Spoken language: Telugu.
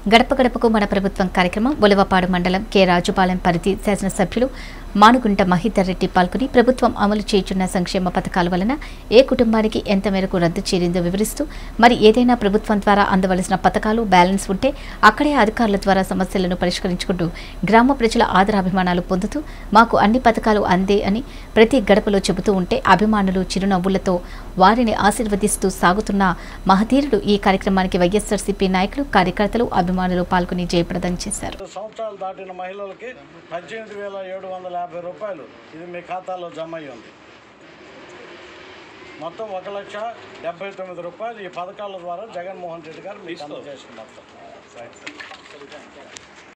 గడప గడపకు మన ప్రభుత్వం కార్యక్రమం ఒలవపాడు మండలం కె రాజుపాలెం పరిధి శాసనసభ్యులు మానుగుంట మహీధర్ రెడ్డి పాల్గొని ప్రభుత్వం అమలు చేయుచున్న సంక్షేమ పథకాల వలన ఏ కుటుంబానికి ఎంత మేరకు రద్దు చేరిందో వివరిస్తూ మరి ఏదైనా ప్రభుత్వం ద్వారా అందవలసిన పథకాలు బ్యాలెన్స్ ఉంటే అక్కడే అధికారుల ద్వారా సమస్యలను పరిష్కరించుకుంటూ గ్రామ ప్రజల ఆదరాభిమానాలు పొందుతూ మాకు అన్ని పథకాలు అందే అని ప్రతి గడపలో చెబుతూ ఉంటే అభిమానులు చిరునవ్వులతో వారిని ఆశీర్వదిస్తూ సాగుతున్న మహతీరుడు ఈ కార్యక్రమానికి వైఎస్ఆర్సీపీ నాయకులు కార్యకర్తలు అభిమానులు పాల్గొని జయప్రదం చేశారు ఐదు సంవత్సరాలు దాటిన మహిళలకి పద్దెనిమిది వేల ఏడు వందల యాభై రూపాయలు ఇది మీ ఖాతాలో జమ అయ్యి ఉంది మొత్తం ఒక లక్ష డెబ్బై తొమ్మిది రూపాయలు ఈ పథకాల ద్వారా జగన్మోహన్ రెడ్డి గారు మీకు అందజేస్తున్నారు సార్